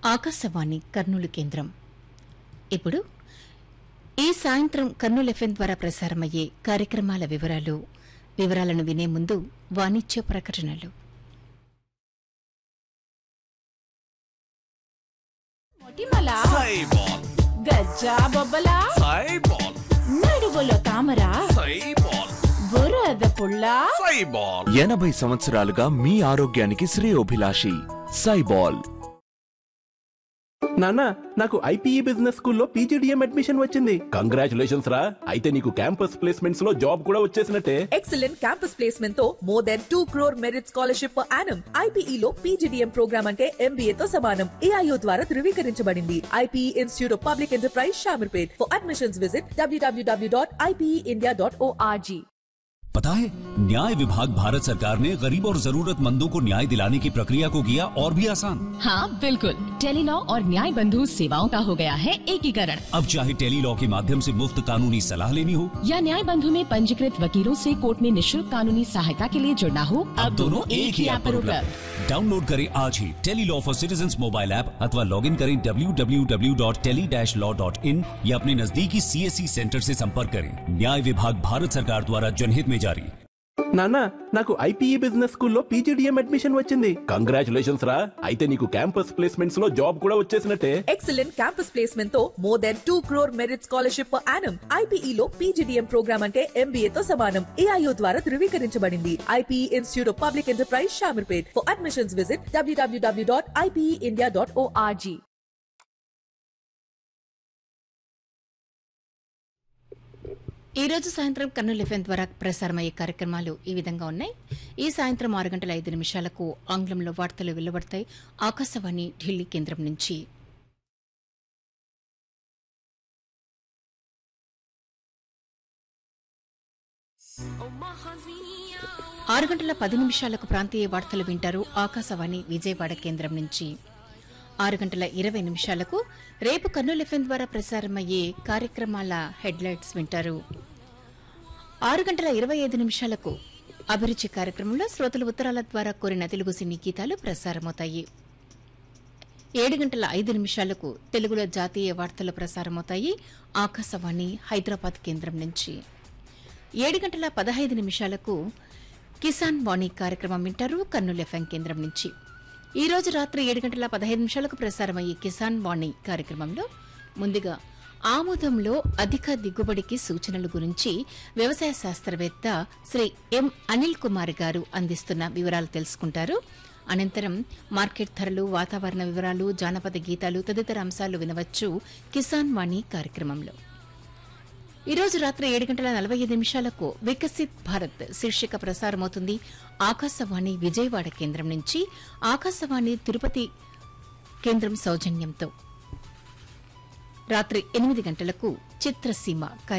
ఆకాశవాణి కర్నూలు కేంద్రం ఇప్పుడు ఈ సాయంత్రం కర్నూలు ఎఫ్ఎం ద్వారా ప్రసారమయ్యే కార్యక్రమాల వివరాలు వివరాలను వినే ముందు వాణిజ్య ప్రకటనలు మొటిమల సైబాల్ గజ్జా బొబ్బల సైబాల్ నడువులో తామర సైబాల్ బురద పుల్ల సైబాల్ ఎనభై సంవత్సరాలుగా మీ ఆరోగ్యానికి శ్రేయోభిలాషి సైబాల్ నాన్న నాకు ఐపీఈ బిజినెస్ స్కూల్లో పీజీడిఎం అడ్మిషన్ వచ్చింది కంగ్రాచులేషన్స్ రా అయితే నీకు క్యాంపస్ ప్లేస్మెంట్స్ లో జాబ్ కూడా వచ్చేసినట్టే ఎక్సలెంట్ క్యాంపస్ ప్లేస్మెంట్ తో more than two crore merit scholarship per annum IPE లో పీజీడీఎం ప్రోగ్రామ్ అంటే ఎంబీఏ తో సమానం ఏఐఓ ద్వారా ధృవీకరించబడింది IPE institute of public enterprise Shamirpet for admissions visit WWW dot IPE India dot ORG पता है न्याय विभाग भारत सरकार ने गरीब और जरूरतमंदों को न्याय दिलाने की प्रक्रिया को किया और भी आसान हाँ बिल्कुल टेलीलॉ और न्याय बंधु सेवाओं का हो गया है एकीकरण अब चाहे टेली लॉ के माध्यम से मुफ्त कानूनी सलाह लेनी हो या न्याय बंधु में पंजीकृत वकीलों से कोर्ट में निशुल्क कानूनी सहायता के लिए जुड़ना हो अब दोनों एक ही ऐप पर उपलब्ध डाउनलोड करें आज ही tele law for citizen mobile app अथवा लॉग इन करें www.tele-law.in या अपने नजदीकी सीएससी सेंटर से संपर्क करें न्याय विभाग भारत सरकार द्वारा जनहित में जारी నాన్న నాకు ఐపీఈ బిజినెస్ స్కూల్లో పీజీడిఎం అడ్మిషన్ వచ్చింది కంగ్రాచులేషన్స్ రా అయితే నీకు క్యాంపస్ ప్లేస్మెంట్స్ లో జాబ్ కూడా వచ్చేసినట్టే ఎక్సలెంట్ క్యాంపస్ ప్లేస్మెంట్ తో more than two crore merit scholarship per annum IPE లో పీజీడీఎం ప్రోగ్రామ్ అంటే ఎంబీఏ తో సమానం ఏఐఓ ద్వారా ధృవీకరించబడింది IPE institute of public enterprise Shamirpet for admissions visit WWW dot IPE India dot ORG ఈ రోజు సాయంత్రం కర్నూలు ఎఫ్ఎం ద్వారా ప్రసారమయ్యే కార్యక్రమాలు ఈ విధంగా ఉన్నాయి ఈ సాయంత్రం ఆరు గంటల ఐదు నిమిషాలకు ఆంగ్లంలో వార్తలు వెలువడతాయి ఆకాశవాణి ఢిల్లీ కేంద్రం నుంచి ఆరు గంటల పది నిమిషాలకు ప్రాంతీయ వార్తలు వింటారు ఆకాశవాణి విజయవాడ కేంద్రం నుంచి ఆరు గంటల ఇరవై నిమిషాలకు రేపు కర్నూలు ఎఫ్ఎం ద్వారా ప్రసారమయ్యే కార్యక్రమాల హెడ్లైట్స్ వింటారు ఆరు గంటల ఇరవై ఐదు నిమిషాలకు అభిరుచి కార్యక్రమంలో శ్రోతల ఉత్తరాల ద్వారా కోరిన తెలుగు సినీ గీతాలు ప్రసారమవుతాయి ఏడు గంటల ఐదు నిమిషాలకు తెలుగులో జాతీయ వార్తలు ప్రసారమవుతాయి ఆకాశవాణి హైదరాబాద్ కేంద్రం నుంచి ఏడు గంటల పదహైదు నిమిషాలకు కిసాన్ వాణి కార్యక్రమం వింటారు కర్నూలు ఎఫ్ఎం కేంద్రం నుంచి ఈ రోజు రాత్రి ఏడు గంటల పదహైదు నిమిషాలకు ప్రసారమయ్యే కిసాన్ వాణి కార్యక్రమంలో ముందుగా ఆముదంలో అధిక దిగుబడికి సూచనల గురించి వ్యవసాయ శాస్త్రవేత్త శ్రీ ఎం అనిల్ కుమార్ గారు అందిస్తున్న వివరాలు తెలుసుకుంటారు అనంతరం మార్కెట్ ధరలు వాతావరణ వివరాలు జానపద గీతాలు తదితర అంశాలు వినవచ్చు కిసాన్ వాణి కార్యక్రమంలో ఈ రోజు రాత్రి ఏడు గంటల నలభై ఐదు నిమిషాలకు వికసిత్ భారత్ శీర్షిక ప్రసారమవుతుంది ఆకాశవాణి విజయవాడ కేంద్రం నుంచి ఆకాశవాణి తిరుపతి కేంద్రం సౌజన్యంతో రాత్రి ఎనిమిది గంటలకు చిత్రసీమ